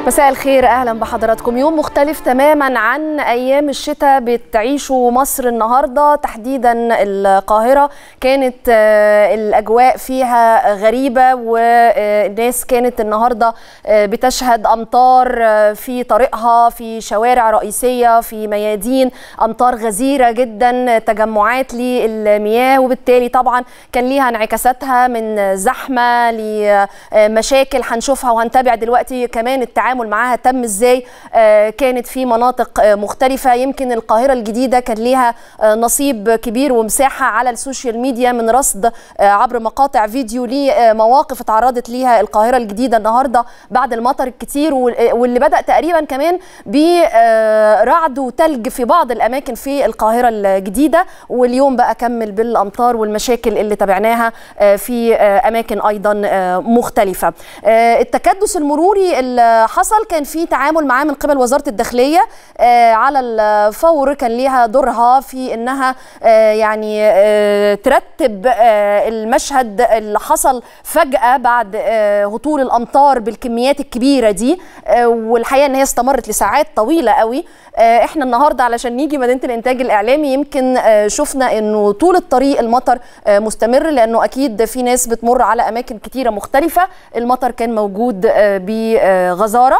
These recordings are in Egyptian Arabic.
مساء الخير اهلا بحضراتكم يوم مختلف تماما عن ايام الشتاء بتعيشه مصر النهارده تحديدا القاهره كانت الاجواء فيها غريبه والناس كانت النهارده بتشهد امطار في طريقها في شوارع رئيسيه في ميادين امطار غزيره جدا تجمعات للمياه وبالتالي طبعا كان ليها انعكاساتها من زحمه لمشاكل هنشوفها وهنتابع دلوقتي كمان التعامل معاها تم ازاي كانت في مناطق مختلفه يمكن القاهره الجديده كان ليها نصيب كبير ومساحه على السوشيال ميديا من رصد عبر مقاطع فيديو لمواقف اتعرضت ليها القاهره الجديده النهارده بعد المطر الكتير واللي بدا تقريبا كمان برعد وتلج في بعض الاماكن في القاهره الجديده واليوم بقى كمل بالامطار والمشاكل اللي تابعناها في اماكن ايضا مختلفه التكدس المروري اللي حصل كان في تعامل معاه من قبل وزاره الداخليه على الفور كان ليها دورها في انها يعني ترتب المشهد اللي حصل فجاه بعد هطول الامطار بالكميات الكبيره دي والحقيقه ان هي استمرت لساعات طويله قوي احنا النهارده علشان نيجي مدينه الانتاج الاعلامي يمكن شفنا انه طول الطريق المطر مستمر لانه اكيد في ناس بتمر على اماكن كتيره مختلفه المطر كان موجود بغزاره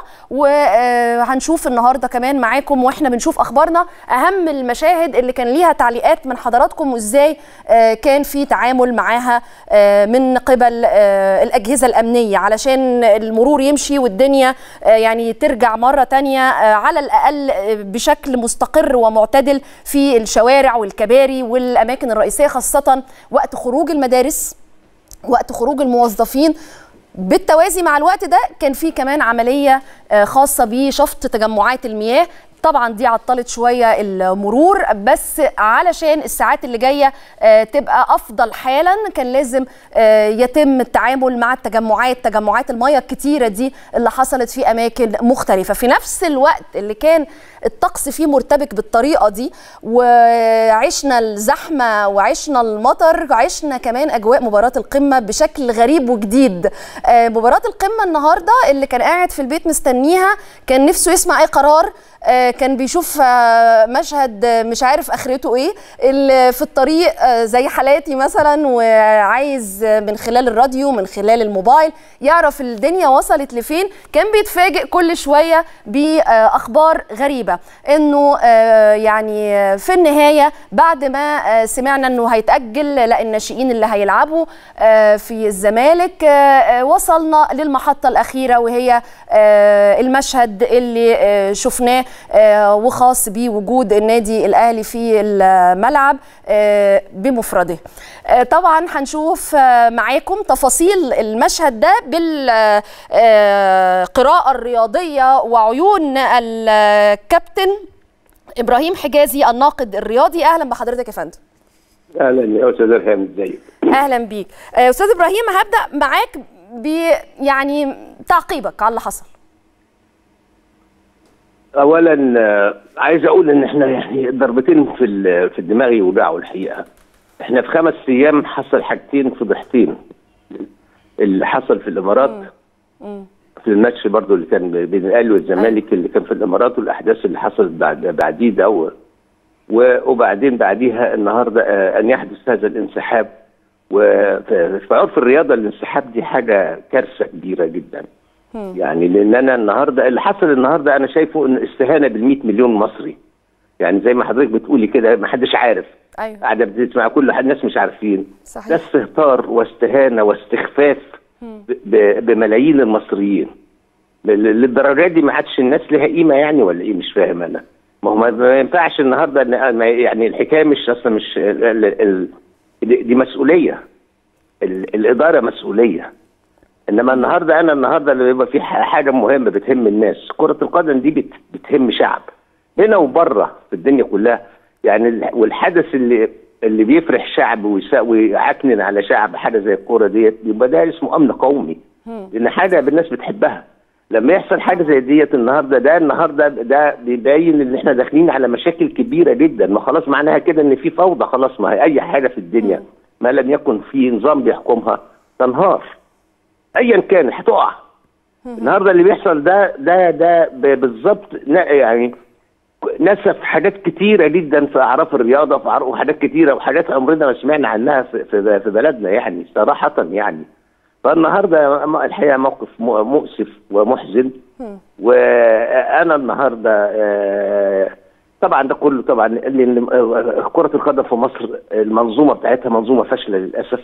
وهنشوف النهارده كمان معاكم واحنا بنشوف اخبارنا اهم المشاهد اللي كان ليها تعليقات من حضراتكم وازاي كان في تعامل معاها من قبل الاجهزه الامنيه علشان المرور يمشي والدنيا يعني ترجع مره تانية على الاقل بشكل مستقر ومعتدل في الشوارع والكباري والاماكن الرئيسيه خاصه وقت خروج المدارس وقت خروج الموظفين بالتوازي مع الوقت ده كان في كمان عمليه خاصه بشفط تجمعات المياه طبعا دي عطلت شويه المرور بس علشان الساعات اللي جايه تبقى افضل حالا كان لازم يتم التعامل مع التجمعات تجمعات الميه الكتيره دي اللي حصلت في اماكن مختلفه في نفس الوقت اللي كان الطقس فيه مرتبك بالطريقه دي وعشنا الزحمه وعشنا المطر عشنا كمان اجواء مباراه القمه بشكل غريب وجديد مباراه القمه النهارده اللي كان قاعد في البيت مستنيها كان نفسه يسمع اي قرار كان بيشوف مشهد مش عارف اخرته ايه اللي في الطريق زي حالاتي مثلا وعايز من خلال الراديو من خلال الموبايل يعرف الدنيا وصلت لفين كان بيتفاجئ كل شويه باخبار غريبه انه يعني في النهايه بعد ما سمعنا انه هيتاجل لا الناشئين اللي هيلعبوا في الزمالك وصلنا للمحطه الاخيره وهي المشهد اللي شفناه وخاص بوجود النادي الاهلي في الملعب بمفرده طبعا هنشوف معاكم تفاصيل المشهد ده بالقراءه الرياضيه وعيون الكابتن ابراهيم حجازي الناقد الرياضي اهلا بحضرتك يا فندم اهلا يا استاذ ارهام ازيك اهلا بيك استاذ ابراهيم هبدا معاك ب يعني تعقيبك على اللي حصل اولا عايز اقول ان احنا يعني ضربتين في في الدماغ يوجعوا الحقيقه احنا في خمس ايام حصل حاجتين فضحتين اللي حصل في الامارات مم. في الماتش برضو اللي كان بين الاهلي والزمالك اللي كان في الامارات والاحداث اللي حصلت بعد بعديه ده وبعدين بعديها النهارده ان يحدث هذا الانسحاب وفي عرف الرياضه الانسحاب دي حاجه كارثه كبيره جدا يعني لان انا النهارده اللي حصل النهارده انا شايفه ان استهانه بال مليون مصري يعني زي ما حضرتك بتقولي كده ما حدش عارف ايوه قاعده بتسمع كل الناس مش عارفين صحيح. ده استهتار واستهانه واستخفاف بملايين المصريين للدرجه دي ما عادش الناس لها قيمه يعني ولا ايه مش فاهم انا ما هو ما ينفعش النهارده يعني الحكايه مش اصلا مش ال ال دي مسؤوليه الاداره مسؤوليه انما النهارده انا النهارده اللي بيبقى في حاجه مهمه بتهم الناس كره القدم دي بتهم شعب هنا وبره في الدنيا كلها يعني والحدث اللي اللي بيفرح شعب ويعكنن على شعب حاجه زي الكوره ديت يبقى ده اسمه امن قومي لان حاجه الناس بتحبها لما يحصل حاجه زي ديت النهارده ده النهارده ده بيبين ان احنا داخلين على مشاكل كبيره جدا ما خلاص معناها كده ان في فوضى خلاص ما هي اي حاجه في الدنيا ما لم يكن في نظام بيحكمها تنهار ايا كان هتقع النهارده اللي بيحصل ده ده ده ب- بالظبط ن- يعني نسف حاجات كتيرة جدا في أعراف الرياضة في أعراف وحاجات كتيرة وحاجات عمرنا ما سمعنا عنها في, في, في بلدنا يعني صراحة يعني فالنهارده م- الحقيقة موقف م- مؤسف ومحزن وأنا النهارده آه، طبعا ده كله طبعا لأن آه، كرة القدم في مصر المنظومة بتاعتها منظومة فاشلة للأسف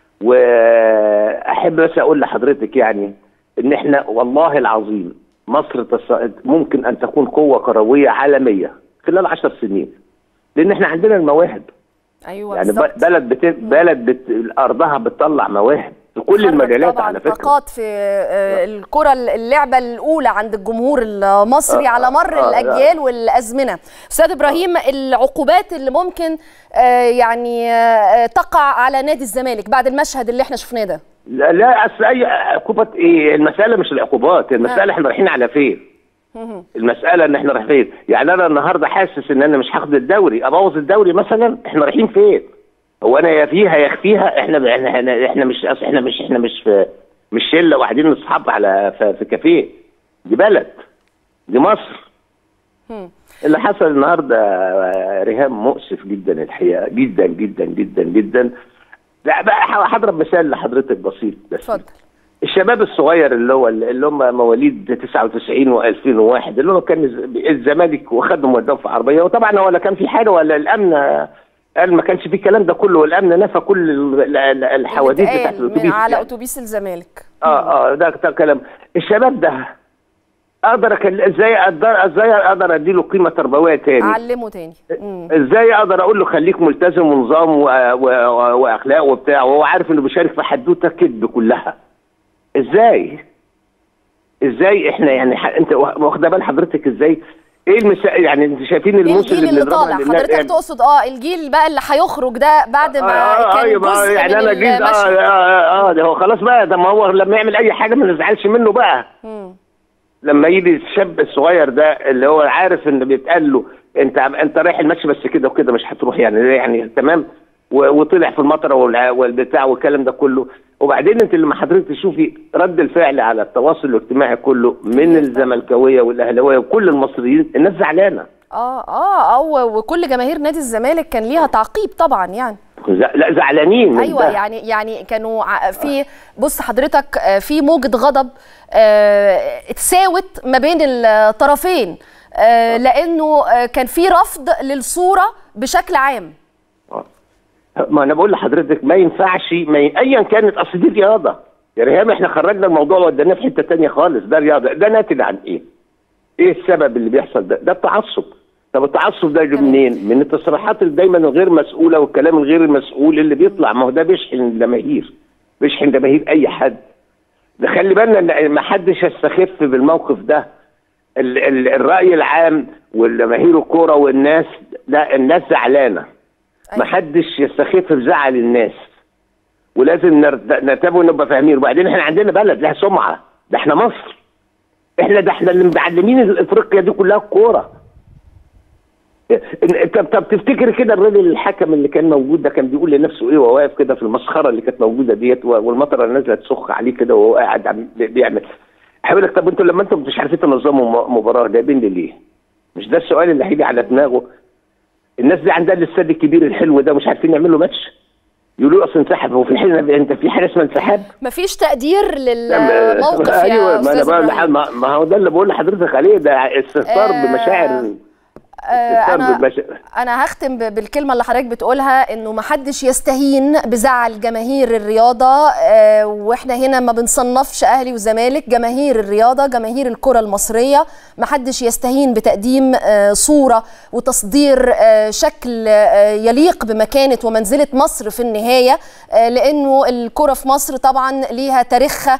واحب بس اقول لحضرتك يعني ان احنا والله العظيم مصر تص- ممكن ان تكون قوه كرويه عالميه خلال عشر سنين لان احنا عندنا المواهب ايوه يعني بالظبط ب- بلد بت... بلد بت... ارضها بتطلع مواهب في كل خرج المجالات طبعا على فكره طاقات في آه، الكره اللعبه الاولى عند الجمهور المصري آه، على مر آه، الاجيال والازمنه استاذ ابراهيم العقوبات اللي ممكن آه، يعني آه، تقع على نادي الزمالك بعد المشهد اللي احنا شفناه ده لا, لا اصل اي عقوبات ايه المساله مش العقوبات المساله احنا رايحين على فين المساله ان احنا رايحين فين يعني انا النهارده حاسس ان انا مش هاخد الدوري ابوظ الدوري مثلا احنا رايحين فين هو انا يا فيها يا اخفيها احنا احنا احنا مش أصل احنا مش احنا مش في مش شله وقاعدين نصحاب على في في كافيه دي بلد دي مصر اللي حصل النهارده آه، رهام مؤسف جدا الحقيقه جدا جدا جدا جدا لا بقى هضرب مثال لحضرتك بسيط بس اتفضل الشباب الصغير اللي هو اللي هم مواليد 99 و2001 اللي هو كان الز- الزمالك واخدهم وداهم في عربيه وطبعا هو لا كان في حاجه ولا الامن قال ما كانش في الكلام ده كله والامن نفى كل ال- ال- الحواديت اللي بتاعت اتقال من الاتوبيس على يعني. اتوبيس الزمالك اه اه ده ده كلام الشباب ده اقدر أكل... ازاي اقدر ازاي اقدر اديله قيمه تربويه تاني علمه تاني مم. ازاي اقدر اقول له خليك ملتزم ونظام و... و... و... واخلاق وبتاع وهو عارف انه بيشارك في حدوته كذب كلها ازاي ازاي احنا يعني ح... انت واخده بال حضرتك ازاي ايه المسا... يعني انت شايفين ايه الموسم الجيل اللي بنضربها طالع للناس حضرتك يعني- تقصد اه الجيل بقى اللي هيخرج ده بعد ما آه، كان أيوة، جزء يعني من انا جيت اه المشهد اه اه, آه ده هو خلاص بقى ده ما هو لما يعمل اي حاجه ما نزعلش منه بقى مم. لما يجي الشاب الصغير ده اللي هو عارف ان بيتقال له انت انت رايح الماتش بس كده وكده مش هتروح يعني يعني تمام و- وطلع في المطره والع- والبتاع والكلام ده كله وبعدين انت لما حضرتك تشوفي رد الفعل على التواصل الاجتماعي كله من الزملكاويه والاهلاويه وكل المصريين الناس زعلانه اه اه او وكل جماهير نادي الزمالك كان ليها تعقيب طبعا يعني ز- لا زعلانين من ايوه ده. يعني يعني كانوا ع- في بص حضرتك آه، في موجه غضب آه، اتساوت ما بين الطرفين آه، لانه آه، كان في رفض للصوره بشكل عام آه. ما انا بقول لحضرتك ما ينفعش ما ي... ايا كانت اصل دي رياضه يا ريهام احنا خرجنا الموضوع وديناه في حته تانية خالص ده رياضه ده ناتج عن ايه؟ ايه السبب اللي بيحصل ده؟ ده التعصب طب التعصب ده جه منين؟ من التصريحات اللي دايما الغير مسؤوله والكلام الغير المسؤول اللي بيطلع ما هو ده بيشحن الجماهير بيشحن جماهير اي حد ده خلي بالنا ان ما حدش يستخف بالموقف ده ال ال الراي العام والجماهير الكوره والناس لا الناس زعلانه ما حدش يستخف بزعل الناس ولازم نرت- نرتبه ونبقى فاهمين وبعدين احنا عندنا بلد لها سمعه ده احنا مصر احنا ده احنا اللي معلمين افريقيا دي كلها الكوره إن- طب طب تفتكر كده الراجل الحكم اللي كان موجود ده كان بيقول لنفسه ايه وهو واقف كده في المسخره اللي كانت موجوده ديت و- والمطره نازله تسخ عليه كده وهو قاعد عم بي- بيعمل هيقول لك طب انتوا لما انتم مش عارفين تنظموا م- مباراه جايبين لي ليه؟ مش ده السؤال اللي هيجي على دماغه الناس دي عندها الاستاد الكبير الحلو ده مش عارفين يعملوا ماتش يقولوا اصل انسحب هو في حين انت في حاجه اسمها انسحاب مفيش تقدير للموقف يا ايوه ما انا استاذ بقول إبراهيم. لح- ما ما هو ده اللي بقول لحضرتك عليه ده استهتار آه، بمشاعر آه، استهتار انا بالمشاعر انا هختم ب- بالكلمه اللي حضرتك بتقولها انه ما حدش يستهين بزعل جماهير الرياضه آه، واحنا هنا ما بنصنفش اهلي وزمالك جماهير الرياضه جماهير الكره المصريه ما حدش يستهين بتقديم آه، صوره وتصدير آه، شكل آه، يليق بمكانه ومنزله مصر في النهايه آه، لانه الكره في مصر طبعا ليها تاريخها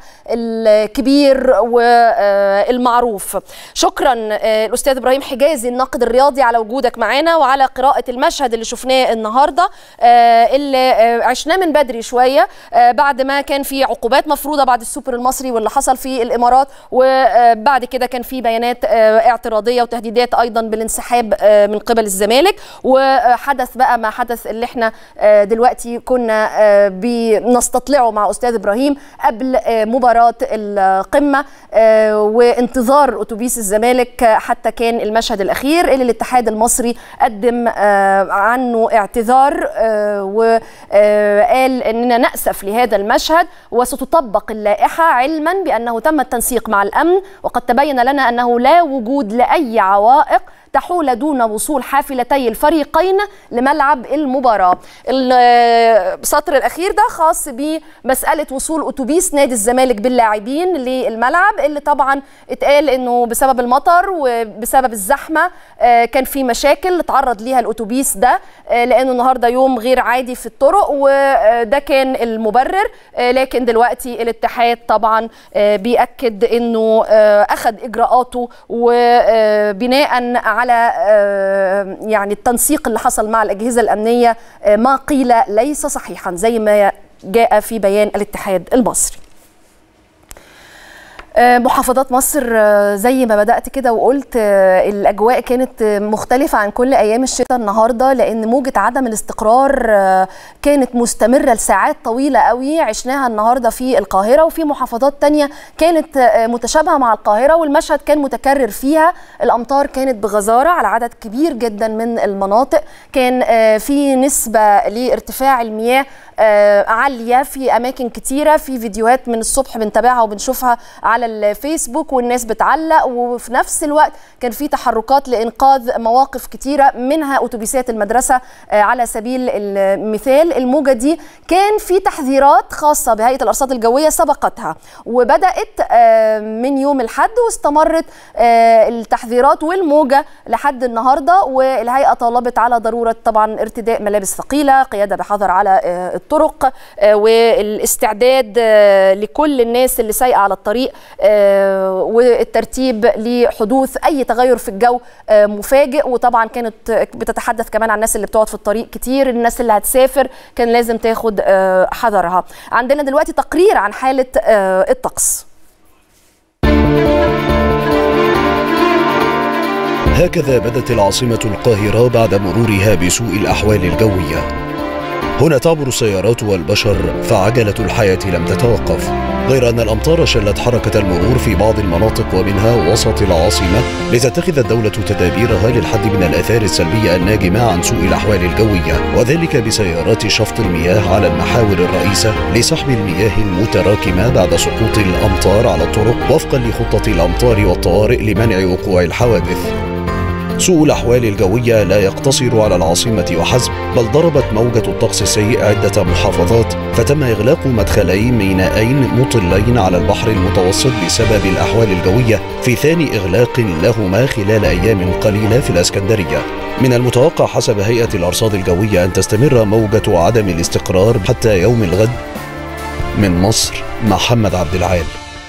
الكبير والمعروف شكرا آه، الاستاذ ابراهيم حجازي الناقد الرياضي راضي على وجودك معانا وعلى قراءه المشهد اللي شفناه النهارده اللي عشناه من بدري شويه بعد ما كان في عقوبات مفروضه بعد السوبر المصري واللي حصل في الامارات وبعد كده كان في بيانات اعتراضيه وتهديدات ايضا بالانسحاب من قبل الزمالك وحدث بقى ما حدث اللي احنا دلوقتي كنا بنستطلعه مع استاذ ابراهيم قبل مباراه القمه وانتظار اتوبيس الزمالك حتى كان المشهد الاخير اللي الاتحاد المصري قدم عنه اعتذار وقال اننا ناسف لهذا المشهد وستطبق اللائحه علما بانه تم التنسيق مع الامن وقد تبين لنا انه لا وجود لاي عوائق تحول دون وصول حافلتي الفريقين لملعب المباراة السطر الأخير ده خاص بمسألة وصول أتوبيس نادي الزمالك باللاعبين للملعب اللي طبعا اتقال أنه بسبب المطر وبسبب الزحمة كان في مشاكل تعرض ليها الأتوبيس ده لأنه النهاردة يوم غير عادي في الطرق وده كان المبرر لكن دلوقتي الاتحاد طبعا بيأكد أنه أخذ إجراءاته وبناء على يعني التنسيق اللي حصل مع الاجهزه الامنيه ما قيل ليس صحيحا زي ما جاء في بيان الاتحاد المصري محافظات مصر زي ما بدأت كده وقلت الأجواء كانت مختلفة عن كل أيام الشتاء النهاردة لأن موجة عدم الاستقرار كانت مستمرة لساعات طويلة قوي عشناها النهاردة في القاهرة وفي محافظات تانية كانت متشابهة مع القاهرة والمشهد كان متكرر فيها الأمطار كانت بغزارة على عدد كبير جدا من المناطق كان في نسبة لارتفاع المياه عالية في أماكن كتيرة في فيديوهات من الصبح بنتابعها وبنشوفها على الفيسبوك والناس بتعلق وفي نفس الوقت كان في تحركات لإنقاذ مواقف كتيرة منها أتوبيسات المدرسة على سبيل المثال الموجة دي كان في تحذيرات خاصة بهيئة الأرصاد الجوية سبقتها وبدأت من يوم الحد واستمرت التحذيرات والموجة لحد النهاردة والهيئة طالبت على ضرورة طبعا ارتداء ملابس ثقيلة قيادة بحذر على الطرق والاستعداد لكل الناس اللي سايقه على الطريق والترتيب لحدوث اي تغير في الجو مفاجئ وطبعا كانت بتتحدث كمان عن الناس اللي بتقعد في الطريق كتير الناس اللي هتسافر كان لازم تاخد حذرها عندنا دلوقتي تقرير عن حاله الطقس هكذا بدت العاصمة القاهرة بعد مرورها بسوء الأحوال الجوية هنا تعبر السيارات والبشر فعجلة الحياة لم تتوقف غير أن الأمطار شلت حركة المرور في بعض المناطق ومنها وسط العاصمة لتتخذ الدولة تدابيرها للحد من الآثار السلبية الناجمة عن سوء الأحوال الجوية وذلك بسيارات شفط المياه على المحاور الرئيسة لسحب المياه المتراكمة بعد سقوط الأمطار على الطرق وفقا لخطة الأمطار والطوارئ لمنع وقوع الحوادث سوء الأحوال الجوية لا يقتصر على العاصمة وحسب بل ضربت موجة الطقس السيء عدة محافظات فتم إغلاق مدخلي مينائين مطلين على البحر المتوسط بسبب الأحوال الجوية في ثاني إغلاق لهما خلال أيام قليلة في الأسكندرية من المتوقع حسب هيئة الأرصاد الجوية أن تستمر موجة عدم الاستقرار حتى يوم الغد من مصر محمد عبد العال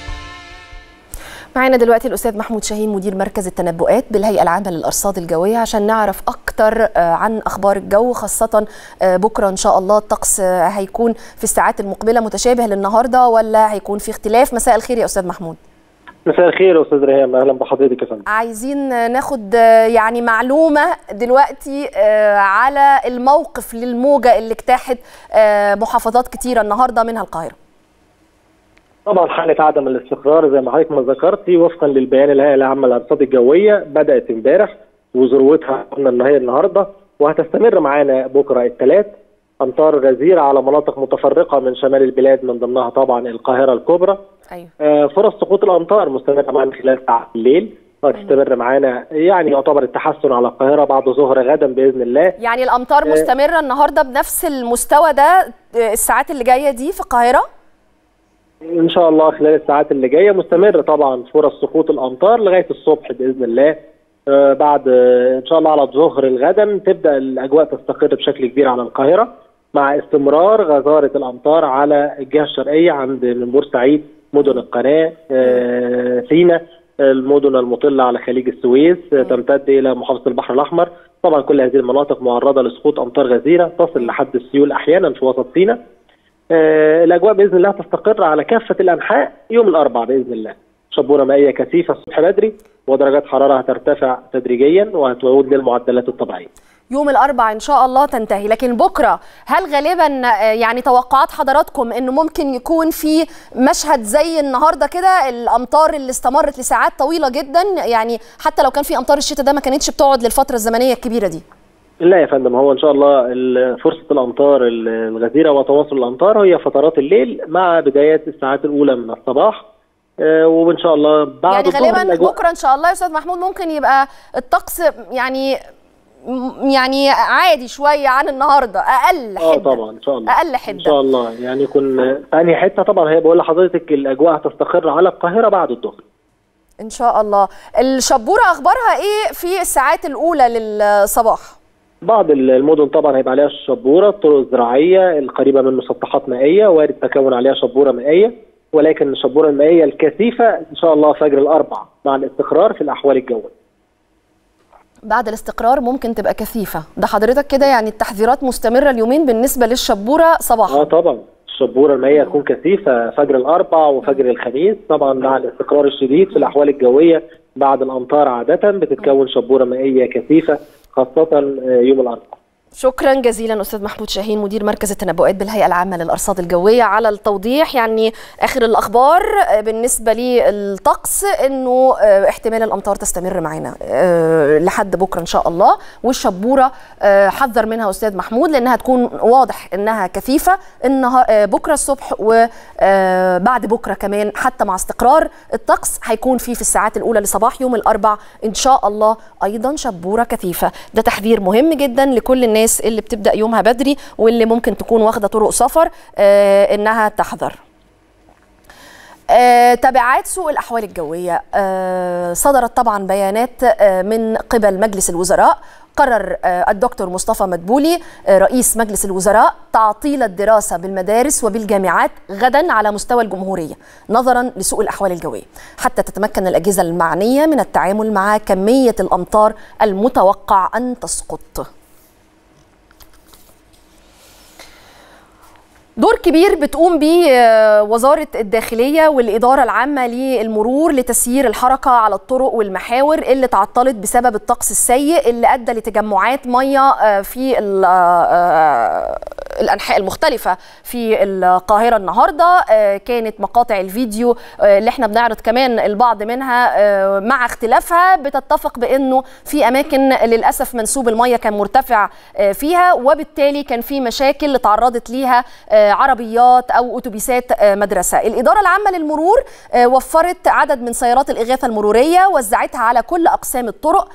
معانا دلوقتي الاستاذ محمود شاهين مدير مركز التنبؤات بالهيئه العامه للارصاد الجويه عشان نعرف اكتر عن اخبار الجو خاصه بكره ان شاء الله الطقس هيكون في الساعات المقبله متشابه للنهارده ولا هيكون في اختلاف مساء الخير يا استاذ محمود مساء الخير يا استاذ ريهام اهلا بحضرتك يا فندم عايزين ناخد يعني معلومه دلوقتي على الموقف للموجه اللي اجتاحت محافظات كتيره النهارده منها القاهره طبعا حاله عدم الاستقرار زي ما حضرتك ما ذكرتي وفقا للبيان الهيئه العامه للارصاد الجويه بدات امبارح وذروتها قلنا ان هي النهارده وهتستمر معانا بكره الثلاث امطار غزيره على مناطق متفرقه من شمال البلاد من ضمنها طبعا القاهره الكبرى ايوه آه فرص سقوط الامطار مستمره معانا خلال ساعات الليل وهتستمر معانا يعني يعتبر التحسن على القاهره بعد ظهر غدا باذن الله يعني الامطار آه. مستمره النهارده بنفس المستوى ده الساعات اللي جايه دي في القاهره ان شاء الله خلال الساعات اللي جايه مستمر طبعا فرص سقوط الامطار لغايه الصبح باذن الله آه بعد آه ان شاء الله على ظهر الغدا تبدا الاجواء تستقر بشكل كبير على القاهره مع استمرار غزاره الامطار على الجهه الشرقيه عند من بورسعيد مدن القناه آه سينا المدن المطله على خليج السويس تمتد الى محافظه البحر الاحمر طبعا كل هذه المناطق معرضه لسقوط امطار غزيره تصل لحد السيول احيانا في وسط سيناء آه، الاجواء باذن الله تستقر على كافه الانحاء يوم الاربعاء باذن الله شبوره مائيه كثيفه الصبح بدري ودرجات حراره هترتفع تدريجيا وهتعود للمعدلات الطبيعيه يوم الاربعاء ان شاء الله تنتهي لكن بكره هل غالبا آه، يعني توقعات حضراتكم انه ممكن يكون في مشهد زي النهارده كده الامطار اللي استمرت لساعات طويله جدا يعني حتى لو كان في امطار الشتاء ده ما كانتش بتقعد للفتره الزمنيه الكبيره دي لا يا فندم هو ان شاء الله ال- فرصه الامطار ال- الغزيره وتواصل الامطار هي فترات الليل مع بدايات الساعات الاولى من الصباح آه، وان شاء الله بعد يعني الظهر غالبا الأجواء- بكره ان شاء الله يا استاذ محمود ممكن يبقى الطقس يعني م- يعني عادي شويه عن النهارده اقل اه حده طبعا ان شاء الله اقل ان حده شاء الله يعني يكون في انهي حته طبعا هي بقول لحضرتك الاجواء هتستقر على القاهره بعد الظهر ان شاء الله الشبوره اخبارها ايه في الساعات الاولى للصباح بعض المدن طبعا هيبقى عليها شبوره الطرق الزراعيه القريبه من مسطحات مائيه وارد تكون عليها شبوره مائيه ولكن الشبوره المائيه الكثيفه ان شاء الله فجر الاربع مع الاستقرار في الاحوال الجويه بعد الاستقرار ممكن تبقى كثيفه ده حضرتك كده يعني التحذيرات مستمره اليومين بالنسبه للشبوره صباحا اه طبعا الشبوره المائيه تكون كثيفه فجر الاربع وفجر الخميس طبعا مع الاستقرار الشديد في الاحوال الجويه بعد الامطار عاده بتتكون شبوره مائيه كثيفه خاصه آه، يوم الاربعاء شكرا جزيلا استاذ محمود شاهين مدير مركز التنبؤات بالهيئه العامه للارصاد الجويه على التوضيح يعني اخر الاخبار آه، بالنسبه للطقس انه آه، احتمال الامطار تستمر معانا آه، لحد بكره ان شاء الله والشبوره آه، حذر منها استاذ محمود لانها تكون واضح انها كثيفه النهار آه، بكره الصبح وبعد بكره كمان حتى مع استقرار الطقس هيكون في في الساعات الاولى لصباح يوم الاربع ان شاء الله ايضا شبوره كثيفه ده تحذير مهم جدا لكل الناس اللي بتبدا يومها بدري واللي ممكن تكون واخده طرق سفر آه، انها تحذر آه، تبعات سوء الأحوال الجوية آه، صدرت طبعا بيانات آه، من قبل مجلس الوزراء قرر آه، الدكتور مصطفى مدبولي آه، رئيس مجلس الوزراء تعطيل الدراسة بالمدارس وبالجامعات غدا على مستوى الجمهورية نظرا لسوء الأحوال الجوية حتى تتمكن الأجهزة المعنية من التعامل مع كمية الأمطار المتوقع أن تسقط دور كبير بتقوم به آه، وزارة الداخلية والإدارة العامة للمرور لتسيير الحركة على الطرق والمحاور اللي تعطلت بسبب الطقس السيء اللي أدى لتجمعات مية آه، في ال- آه، آه، الأنحاء المختلفة في القاهرة النهاردة آه، كانت مقاطع الفيديو آه، اللي احنا بنعرض كمان البعض منها آه، مع اختلافها بتتفق بأنه في أماكن للأسف منسوب المية كان مرتفع آه، فيها وبالتالي كان في مشاكل تعرضت ليها آه، عربيات او اتوبيسات آه، مدرسه الاداره العامه للمرور آه، وفرت عدد من سيارات الاغاثه المروريه وزعتها على كل اقسام الطرق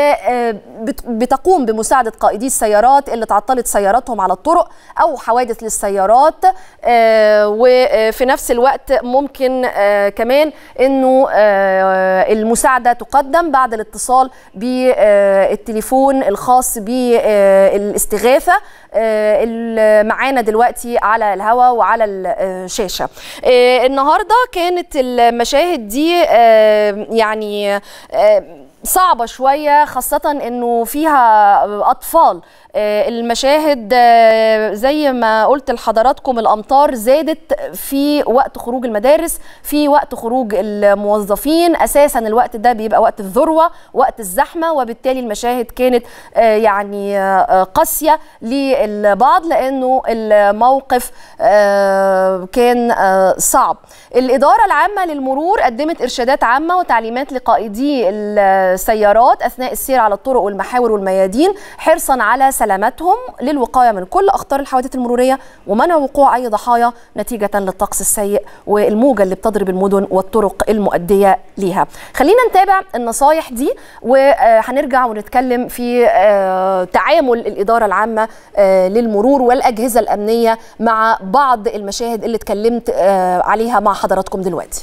وبتقوم بمساعده قائدي السيارات اللي تعطلت سياراتهم على الطرق او حوادث للسيارات آه، وفي نفس الوقت ممكن آه، كمان انه آه، المساعده تقدم بعد الاتصال بالتليفون الخاص بالاستغاثه آه، اللي معانا دلوقتي على الهواء وعلى الشاشه آه، النهارده كانت المشاهد دي آه، يعني آه، صعبة شوية خاصة انه فيها اطفال آه، المشاهد آه، زي ما قلت لحضراتكم الامطار زادت في وقت خروج المدارس في وقت خروج الموظفين اساسا الوقت ده بيبقى وقت الذروة وقت الزحمة وبالتالي المشاهد كانت آه، يعني آه، قاسية للبعض لانه الموقف آه، كان آه، صعب الإدارة العامة للمرور قدمت إرشادات عامة وتعليمات لقائدي السيارات أثناء السير على الطرق والمحاور والميادين حرصا على سلامتهم للوقاية من كل أخطار الحوادث المرورية ومنع وقوع أي ضحايا نتيجة للطقس السيء والموجة اللي بتضرب المدن والطرق المؤدية ليها خلينا نتابع النصايح دي وهنرجع ونتكلم في آه، تعامل الإدارة العامة آه، للمرور والأجهزة الأمنية مع بعض المشاهد اللي اتكلمت آه، عليها مع حضراتكم دلوقتي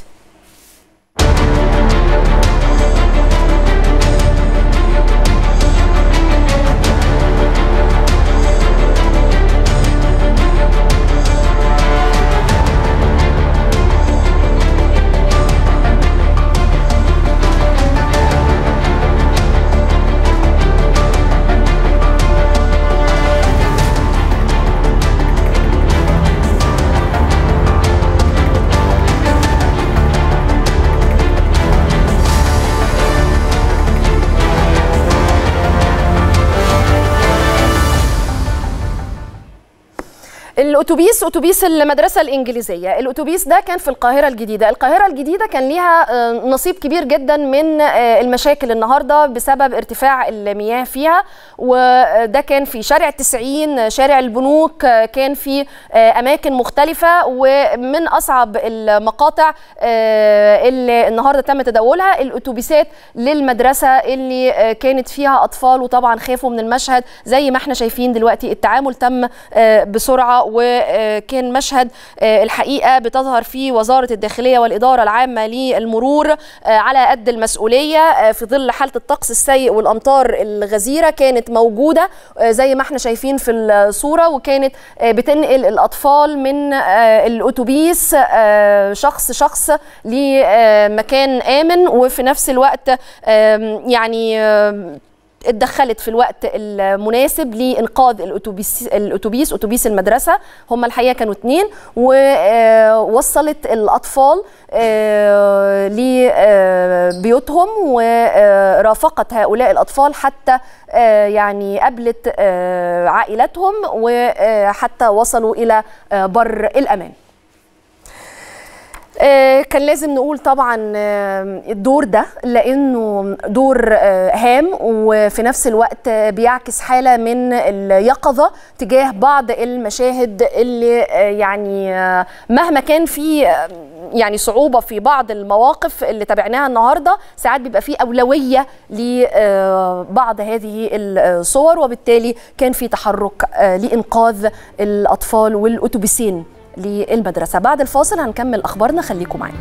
الاتوبيس اتوبيس المدرسه الانجليزيه الاتوبيس ده كان في القاهره الجديده القاهره الجديده كان ليها نصيب كبير جدا من المشاكل النهارده بسبب ارتفاع المياه فيها وده كان في شارع التسعين شارع البنوك كان في اماكن مختلفه ومن اصعب المقاطع اللي النهارده تم تداولها الاتوبيسات للمدرسه اللي كانت فيها اطفال وطبعا خافوا من المشهد زي ما احنا شايفين دلوقتي التعامل تم بسرعه وكان مشهد الحقيقه بتظهر فيه وزاره الداخليه والاداره العامه للمرور على قد المسؤوليه في ظل حاله الطقس السيء والامطار الغزيره كانت موجوده زي ما احنا شايفين في الصوره وكانت بتنقل الاطفال من الاتوبيس شخص شخص لمكان امن وفي نفس الوقت يعني اتدخلت في الوقت المناسب لانقاذ الاتوبيس الاتوبيس اتوبيس المدرسه هم الحقيقه كانوا اثنين ووصلت الاطفال لبيوتهم ورافقت هؤلاء الاطفال حتى يعني قابلت عائلتهم وحتى وصلوا الى بر الامان كان لازم نقول طبعا الدور ده لانه دور هام وفي نفس الوقت بيعكس حاله من اليقظه تجاه بعض المشاهد اللي يعني مهما كان في يعني صعوبه في بعض المواقف اللي تابعناها النهارده ساعات بيبقى في اولويه لبعض هذه الصور وبالتالي كان في تحرك لانقاذ الاطفال والاتوبيسين للمدرسة بعد الفاصل هنكمل أخبارنا خليكم معانا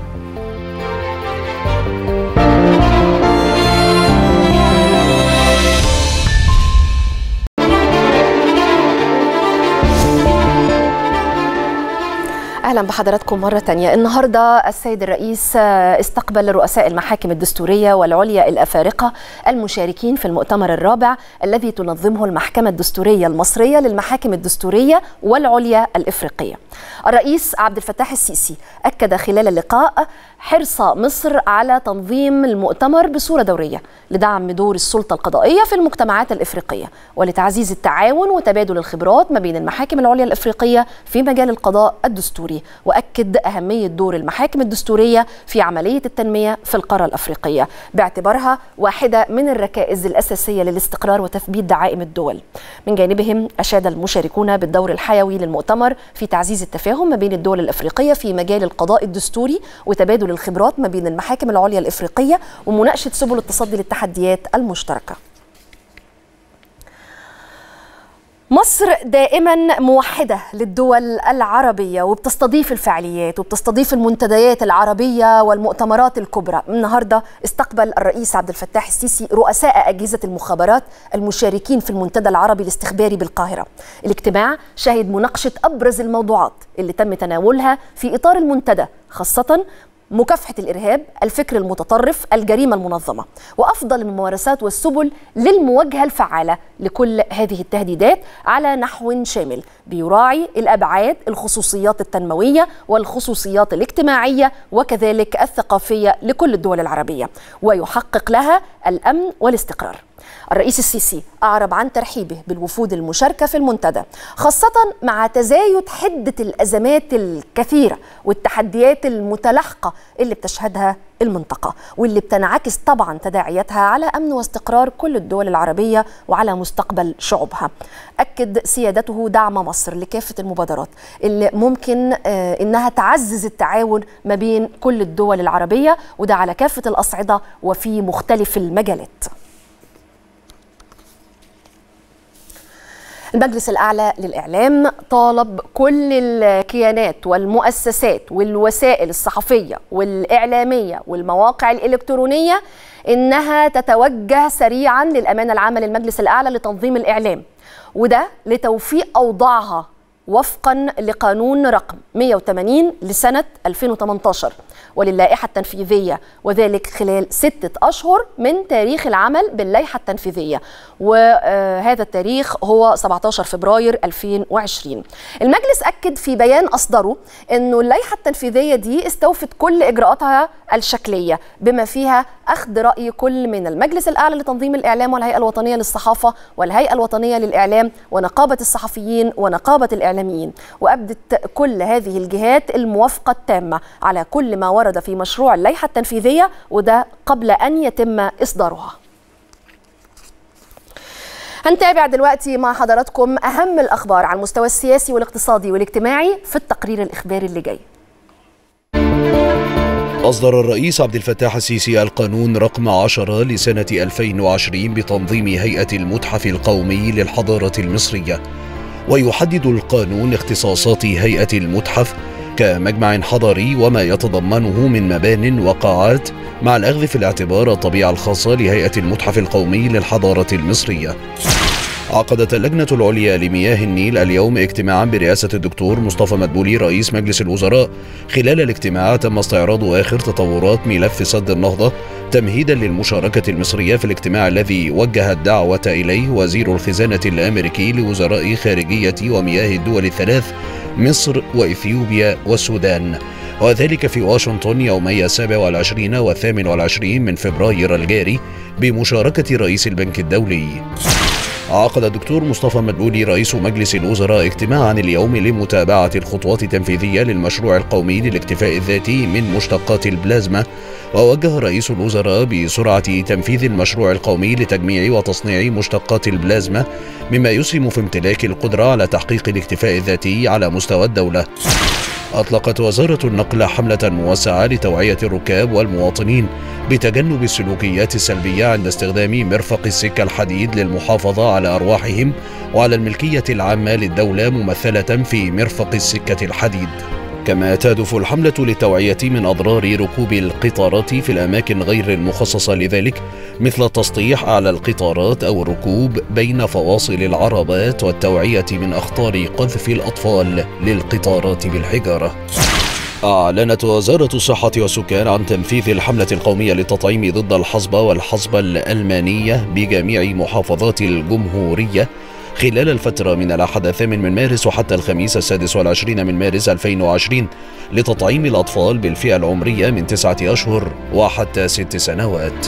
اهلا بحضراتكم مره تانية النهارده السيد الرئيس استقبل رؤساء المحاكم الدستوريه والعليا الافارقه المشاركين في المؤتمر الرابع الذي تنظمه المحكمه الدستوريه المصريه للمحاكم الدستوريه والعليا الافريقيه الرئيس عبد الفتاح السيسي اكد خلال اللقاء حرص مصر على تنظيم المؤتمر بصوره دوريه لدعم دور السلطه القضائيه في المجتمعات الافريقيه ولتعزيز التعاون وتبادل الخبرات ما بين المحاكم العليا الافريقيه في مجال القضاء الدستوري واكد اهميه دور المحاكم الدستوريه في عمليه التنميه في القاره الافريقيه باعتبارها واحده من الركائز الاساسيه للاستقرار وتثبيت دعائم الدول من جانبهم اشاد المشاركون بالدور الحيوي للمؤتمر في تعزيز التفاهم ما بين الدول الافريقيه في مجال القضاء الدستوري وتبادل الخبرات ما بين المحاكم العليا الافريقيه ومناقشه سبل التصدي للتحديات المشتركه مصر دائما موحدة للدول العربية وبتستضيف الفعاليات وبتستضيف المنتديات العربية والمؤتمرات الكبرى النهاردة استقبل الرئيس عبد الفتاح السيسي رؤساء أجهزة المخابرات المشاركين في المنتدى العربي الاستخباري بالقاهرة الاجتماع شهد مناقشة أبرز الموضوعات اللي تم تناولها في إطار المنتدى خاصة مكافحة الإرهاب، الفكر المتطرف، الجريمة المنظمة، وأفضل الممارسات والسبل للمواجهة الفعالة لكل هذه التهديدات على نحو شامل بيراعي الأبعاد الخصوصيات التنموية والخصوصيات الاجتماعية وكذلك الثقافية لكل الدول العربية، ويحقق لها الأمن والاستقرار. الرئيس السيسي أعرب عن ترحيبه بالوفود المشاركة في المنتدى خاصة مع تزايد حدة الأزمات الكثيرة والتحديات المتلاحقة اللي بتشهدها المنطقة واللي بتنعكس طبعا تداعياتها على أمن واستقرار كل الدول العربية وعلى مستقبل شعوبها أكد سيادته دعم مصر لكافة المبادرات اللي ممكن إنها تعزز التعاون ما بين كل الدول العربية وده على كافة الأصعدة وفي مختلف المجالات المجلس الأعلى للإعلام طالب كل الكيانات والمؤسسات والوسائل الصحفية والإعلامية والمواقع الإلكترونية إنها تتوجه سريعا للأمانة العامة للمجلس الأعلى لتنظيم الإعلام وده لتوفيق أوضاعها وفقا لقانون رقم 180 لسنة 2018 وللائحة التنفيذية وذلك خلال ستة أشهر من تاريخ العمل باللائحة التنفيذية وهذا التاريخ هو 17 فبراير 2020 المجلس أكد في بيان أصدره أنه اللائحة التنفيذية دي استوفت كل إجراءاتها الشكلية بما فيها أخذ رأي كل من المجلس الأعلى لتنظيم الإعلام والهيئة الوطنية للصحافة والهيئة الوطنية للإعلام ونقابة الصحفيين ونقابة الإعلام والإعلاميين وأبدت كل هذه الجهات الموافقة التامة على كل ما ورد في مشروع اللائحة التنفيذية وده قبل أن يتم إصدارها هنتابع دلوقتي مع حضراتكم أهم الأخبار على المستوى السياسي والاقتصادي والاجتماعي في التقرير الإخباري اللي جاي أصدر الرئيس عبد الفتاح السيسي القانون رقم 10 لسنة 2020 بتنظيم هيئة المتحف القومي للحضارة المصرية ويحدد القانون اختصاصات هيئة المتحف كمجمع حضاري وما يتضمنه من مبان وقاعات مع الأخذ في الاعتبار الطبيعة الخاصة لهيئة المتحف القومي للحضارة المصرية عقدت اللجنة العليا لمياه النيل اليوم اجتماعا برئاسة الدكتور مصطفى مدبولي رئيس مجلس الوزراء خلال الاجتماع تم استعراض آخر تطورات ملف سد النهضة تمهيدا للمشاركة المصرية في الاجتماع الذي وجه الدعوة إليه وزير الخزانة الأمريكي لوزراء خارجية ومياه الدول الثلاث مصر وإثيوبيا والسودان وذلك في واشنطن يومي السابع والعشرين والثامن والعشرين من فبراير الجاري بمشاركة رئيس البنك الدولي عقد الدكتور مصطفى مدبولي رئيس مجلس الوزراء اجتماعا اليوم لمتابعة الخطوات التنفيذية للمشروع القومي للاكتفاء الذاتي من مشتقات البلازما ووجه رئيس الوزراء بسرعة تنفيذ المشروع القومي لتجميع وتصنيع مشتقات البلازما مما يسهم في امتلاك القدرة على تحقيق الاكتفاء الذاتي على مستوى الدولة أطلقت وزارة النقل حملة موسعة لتوعية الركاب والمواطنين بتجنب السلوكيات السلبية عند استخدام مرفق السكة الحديد للمحافظة على أرواحهم وعلى الملكية العامة للدولة ممثلة في مرفق السكة الحديد. كما تهدف الحملة للتوعية من أضرار ركوب القطارات في الأماكن غير المخصصة لذلك مثل التسطيح على القطارات أو الركوب بين فواصل العربات والتوعية من أخطار قذف الأطفال للقطارات بالحجارة. أعلنت وزارة الصحة والسكان عن تنفيذ الحملة القومية للتطعيم ضد الحصبة والحصبة الألمانية بجميع محافظات الجمهورية خلال الفترة من الأحد الثامن من مارس وحتى الخميس السادس والعشرين من مارس 2020 لتطعيم الأطفال بالفئة العمرية من تسعة أشهر وحتى ست سنوات.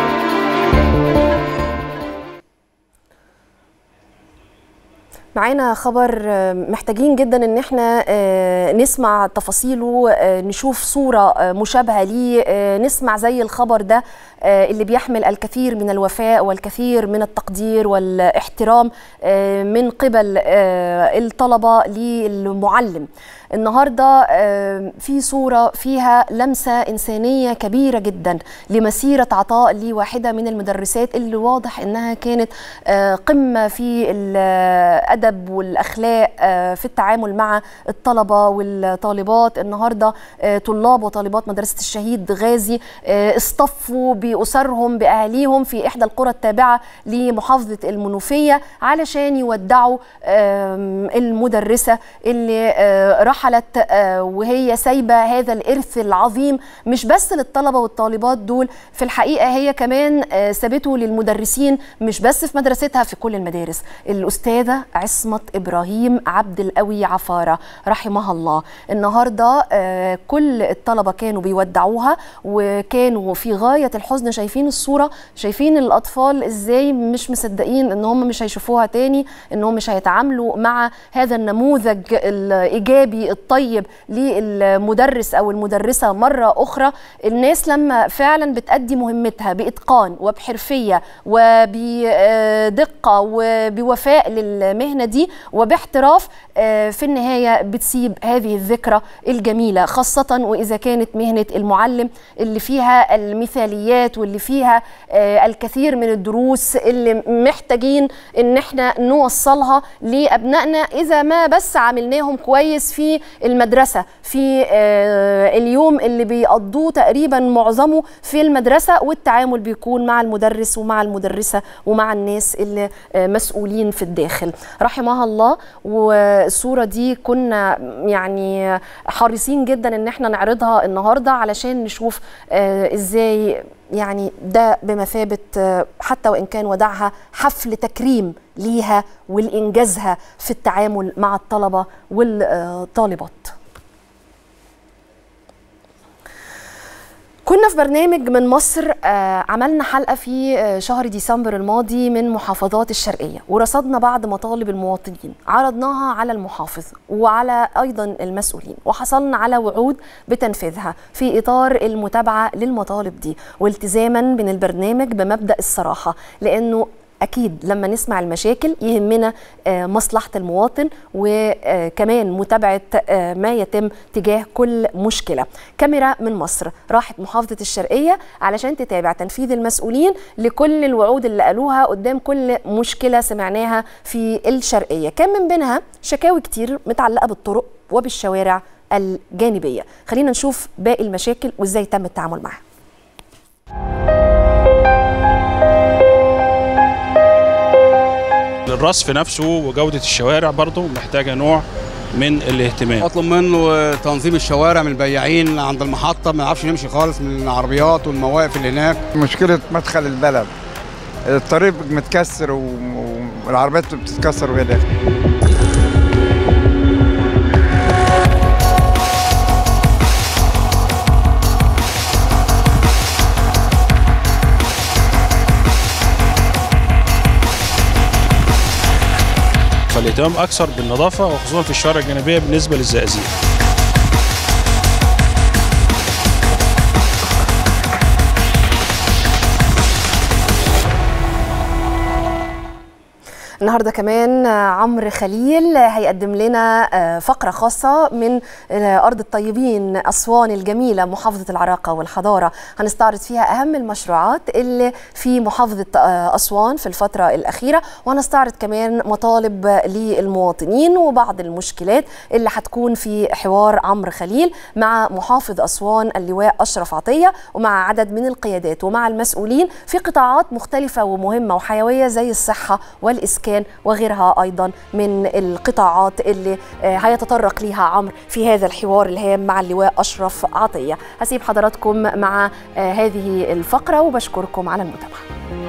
معانا خبر محتاجين جدا ان احنا نسمع تفاصيله نشوف صورة مشابهة ليه نسمع زي الخبر ده اللي بيحمل الكثير من الوفاء والكثير من التقدير والاحترام من قبل الطلبة للمعلم النهارده في صوره فيها لمسه انسانيه كبيره جدا لمسيره عطاء لواحده من المدرسات اللي واضح انها كانت قمه في الادب والاخلاق في التعامل مع الطلبه والطالبات النهارده طلاب وطالبات مدرسه الشهيد غازي اصطفوا باسرهم باهاليهم في احدى القرى التابعه لمحافظه المنوفيه علشان يودعوا المدرسه اللي راح رحلت وهي سايبه هذا الارث العظيم مش بس للطلبه والطالبات دول في الحقيقه هي كمان سابته للمدرسين مش بس في مدرستها في كل المدارس الاستاذه عصمت ابراهيم عبد القوي عفاره رحمها الله النهارده كل الطلبه كانوا بيودعوها وكانوا في غايه الحزن شايفين الصوره شايفين الاطفال ازاي مش مصدقين ان هم مش هيشوفوها تاني ان هم مش هيتعاملوا مع هذا النموذج الايجابي الطيب للمدرس او المدرسه مره اخرى الناس لما فعلا بتأدي مهمتها باتقان وبحرفيه وبدقه وبوفاء للمهنه دي وباحتراف في النهايه بتسيب هذه الذكرى الجميله خاصه واذا كانت مهنه المعلم اللي فيها المثاليات واللي فيها الكثير من الدروس اللي محتاجين ان احنا نوصلها لابنائنا اذا ما بس عاملناهم كويس في المدرسه في اليوم اللي بيقضوه تقريبا معظمه في المدرسه والتعامل بيكون مع المدرس ومع المدرسه ومع الناس اللي مسؤولين في الداخل رحمها الله والصوره دي كنا يعني حريصين جدا ان احنا نعرضها النهارده علشان نشوف ازاي يعني ده بمثابه حتى وان كان ودعها حفل تكريم ليها والانجازها في التعامل مع الطلبه والطالبات كنا في برنامج من مصر آه، عملنا حلقة في آه، شهر ديسمبر الماضي من محافظات الشرقية ورصدنا بعض مطالب المواطنين عرضناها على المحافظ وعلى أيضا المسؤولين وحصلنا على وعود بتنفيذها في إطار المتابعة للمطالب دي والتزاما من البرنامج بمبدأ الصراحة لأنه أكيد لما نسمع المشاكل يهمنا آه، مصلحة المواطن وكمان متابعة آه، ما يتم تجاه كل مشكلة كاميرا من مصر راحت محافظة الشرقية علشان تتابع تنفيذ المسؤولين لكل الوعود اللي قالوها قدام كل مشكلة سمعناها في الشرقية كان من بينها شكاوي كتير متعلقة بالطرق وبالشوارع الجانبية خلينا نشوف باقي المشاكل وازاي تم التعامل معها الرصف نفسه وجودة الشوارع برضه محتاجة نوع من الاهتمام اطلب منه تنظيم الشوارع من البياعين عند المحطه ما نعرفش نمشي خالص من العربيات والمواقف اللي هناك مشكلة مدخل البلد الطريق متكسر و- والعربيات بتتكسر وهي داخل فالاهتمام أكثر بالنظافة وخصوصا في الشوارع الجانبية بالنسبة للزقازيق النهارده كمان عمرو خليل هيقدم لنا فقره خاصه من ارض الطيبين اسوان الجميله محافظه العراقه والحضاره هنستعرض فيها اهم المشروعات اللي في محافظه اسوان في الفتره الاخيره وهنستعرض كمان مطالب للمواطنين وبعض المشكلات اللي هتكون في حوار عمرو خليل مع محافظ اسوان اللواء اشرف عطيه ومع عدد من القيادات ومع المسؤولين في قطاعات مختلفه ومهمه وحيويه زي الصحه والاسكان وغيرها ايضا من القطاعات اللي آه، هيتطرق ليها عمرو في هذا الحوار الهام مع اللواء اشرف عطيه هسيب حضراتكم مع آه، هذه الفقره وبشكركم على المتابعه